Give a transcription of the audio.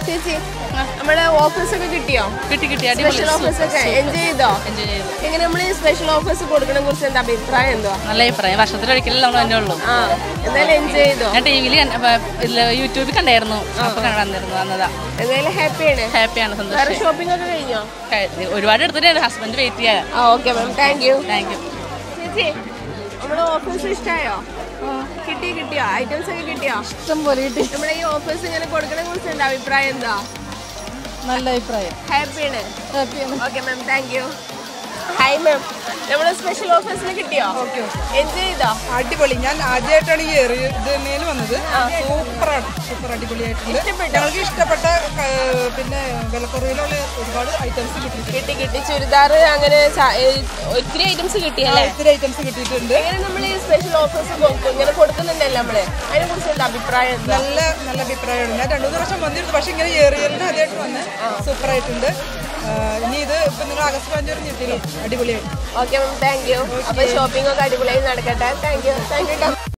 ചേച്ചി നമ്മുടെ ഓഫേഴ്സ് ഒക്കെ കിട്ടിയോ കിട്ടി കിട്ടി അടിപൊളി സ്പെഷ്യൽ ഓഫേഴ്സ് ഒക്കെ എൻജോയ് ചെയ്തോ എൻജോയ് ചെയ്തു എങ്ങനെ നമ്മൾ ഈ സ്പെഷ്യൽ ഓഫേഴ്സ് കൊടുക്കണെ കുറിച്ച് എന്താ അഭിപ്രായം എന്തോ നല്ല അഭിപ്രായം വർഷത്തിലൊരിക്കലേ നമ്മൾ തന്നെ ഉള്ളൂ ആ എന്തായാലും എൻജോയ് ചെയ്തോ ഞാൻ ടി വിയിൽ യൂട്യൂബിൽ കണ്ടായിരുന്നു അപ്പൊ കണ്ടിരുന്നു വന്നതാ എന്തായാലും ഹാപ്പിയാണ് ഹാപ്പിയാണ് വേറെ സന്തോഷം ഷോപ്പിംഗ് ഒക്കെ കഴിഞ്ഞോ കഴി- ഒരുപാട് എടുത്തിട്ട് ഹസ്ബൻഡ് വെയിറ്റ് ചെയ്യാൻ ആ okay ma'am thank you thank you ചേച്ചി നമ്മുടെ ഓഫേഴ്സ് ഇഷ്ടമായോ കിട്ടി കിട്ടിയോ ഐറ്റംസ് ഒക്കെ കിട്ടിയോ ഇഷ്ടം പോലെ കിട്ടി നമ്മുടെ ഈ ഓഫേഴ്സ് ഇങ്ങനെ കൊടുക്കണെ കുറിച്ച് എന്താ അഭിപ്രായം എന്താ നല്ല അഭിപ്രായം ഹാപ്പിയാണ് ഹാപ്പിയാണ് okay ma'am thank you hi ma'am നമ്മുടെ സ്പെഷ്യൽ ഓഫേഴ്സിന് കിട്ടിയോ എൻജോയ് ചെയ്തോ അടിപൊളി ഞാൻ ആദ്യമായിട്ടാണ് ഈ എറിയുന്നതിൽ വന്നത് സൂപ്പറാണ് സൂപ്പർ അടിപൊളിയായിട്ടുണ്ട് ഇഷ്ടപ്പെട്ടോ? ഞങ്ങൾക്ക് ഇഷ്ടപ്പെട്ട ആ, പിന്നെ വിലക്കുറവിലുള്ള ഒരുപാട് ഐറ്റംസ് കിട്ടിയിട്ടുണ്ട് കിട്ടി കിട്ടി ചുരിദാർ അങ്ങനെ ച- ഏ, ഒത്തിരി ഐറ്റംസ് കിട്ടിയല്ലേ ഒത്തിരി ഐറ്റംസ് കിട്ടിയിട്ടുണ്ട് എങ്ങനെ നമ്മൾ ഈ സ്പെഷ്യൽ ഓഫേഴ്സ് ഇങ്ങനെ കൊടുക്കുന്നുണ്ടല്ലോ നമ്മള് അതിനെ കുറിച്ച് എന്താ അഭിപ്രായം എന്താ നല്ല നല്ല അഭിപ്രായമാണ് ഞാൻ രണ്ടു മൂന്ന് പ്രാവശ്യം വന്നിരുന്നു പക്ഷെ ഇങ്ങനെ ഏറിയലിന് ആദ്യമായിട്ട് വന്ന് സൂപ്പറായിട്ടുണ്ട് ആ, ഇനി ഇത് ഇപ്പൊ നിങ്ങൾ ആഗസ്റ്റ് പതിനഞ്ച് ഞെട്ടില്ലേ അടിപൊളിയായിട്ട് ഓക്കെ മാം താങ്ക് യു അപ്പൊ ഷോപ്പിംഗ് ഒക്കെ അടിപൊളിയായി നടക്കട്ടെ താങ്ക് യു താങ്ക് യു